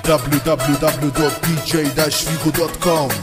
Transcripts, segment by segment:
www.dj-figo.com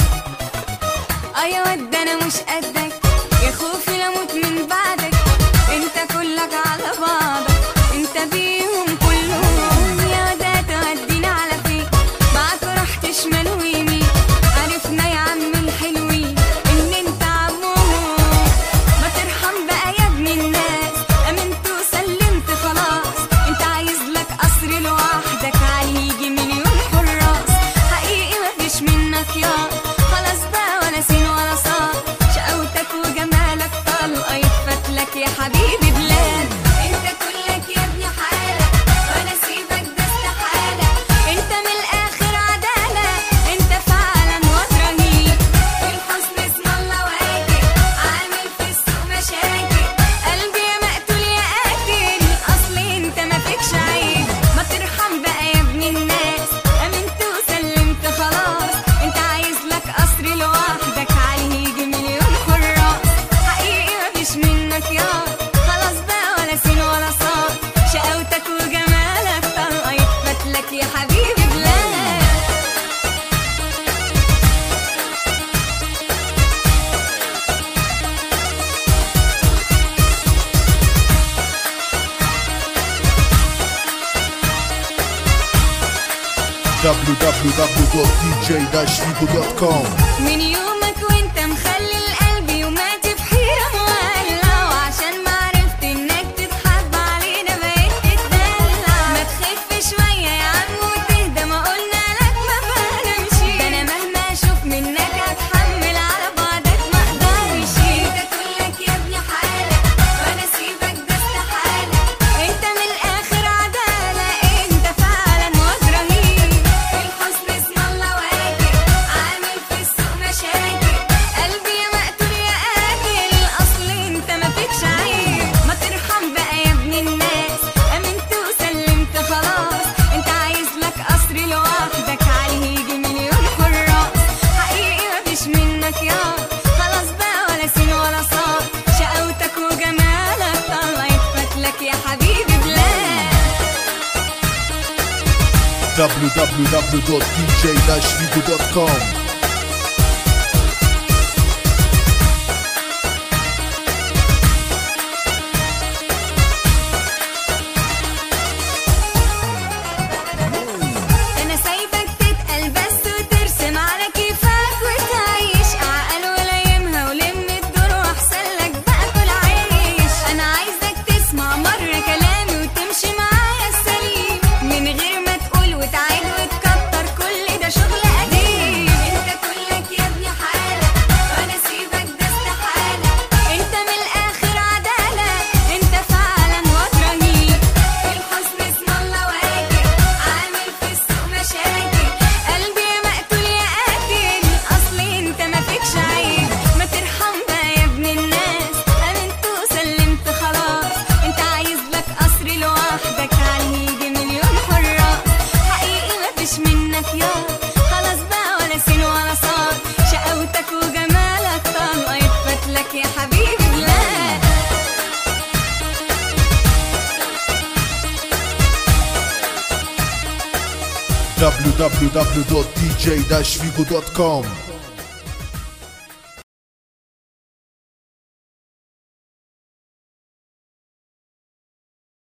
ايوه ده انا مش قدك يا خوفي لموت من بعدك انت كلك على بعضك انت بيهم كلهم يا ده تودينا على فين معاك رحت شمال ويمين عرفنا يا عم الحلوين ان انت عمهم ما ترحم بقى يا ابن الناس امنت وسلمت خلاص انت عايز لك قصر لوحدك عليه يجي مليون حراس حقيقي مفيش منك يا خلاص بقى ولا سين ولا صار شقاوتك وجمالك طلقه يتفتلك يا حبيبي بلاد انت كلك يا ابني حالك وانا سيبك ده استحاله انت من الاخر عداله انت فعلا واد رهيب في الحسن اسم الله واكل عامل في السوق مشاكل قلبي يا مقتول يا قاتل اصل انت ما فيكش عيب ما ترحم بقى يا ابن الناس امنت وسلمت خلاص انت عايز لك قصر لوحدك عليه يجي مليون حراس حقيقي مفيش منك يا خلاص بقى ولا سين ولا صار شقاوتك وجمالك طلقه يتفتلك يا حبيبي بلاد www.dj-figo.com من يومك وانت مخلي القلب يوماتي في حيرة مولع وعشان ما عرفت انك تتحب علينا بقيت تتدلع ما تخف شوية يا عم وتهدى ما قلنا لك ما بنمشي ده انا مهما اشوف منك هتحمل على بعدك ما اقدرش انت كلك يا ابني حالك وانا سيبك ده استحالة انت من الاخر عدالة انت فعلا واد رهيب في الحسن اسم الله واكل عامل في السوق مشاكل قلبي يا مقتول يا قاتل اصل انت ما فيكش عيب ما ترحم بقى يا ابن الناس امنت وسلمت خلاص انت عايز لك قصر لوحدك عليه يجي مليون حراس حقيقي مفيش منك يا خلاص بقى ولا سين ولا صار شقاوتك وجمالك طلع يتفتلك يا حبيبي بلاد www.dj-figo.com انا سايبك تتقل بس وترسم على كيفك وتعيش اعقل ولا يمها ولم الدور واحسن لك بقى كل عيش انا عايزك تسمع مرة كلامي وتمشي معايا السليم من غير ما تقول وتعيد وتكتر كل ده شغل قديم انت كلك يا ابني حالك وانا سيبك ده استحالة انت من الاخر عدالة انت فعلا واد رهيب في الحسن اسم الله واكل عامل في السوق مشاكل قلبي يا مقتول يا قاتل اصل انت ما فيكش عيب ما ترحم بقى يا ابن الناس امنت وسلمت خلاص انت عايز لك قصر لوحدك عليه يجي مليون حراس حقيقي ما فيش منك يا خلاص بقى ولا سين ولا صار شقاوتك وجمالك طلقه يتفتلك يا حبيبي بلاد www.dj-figo.com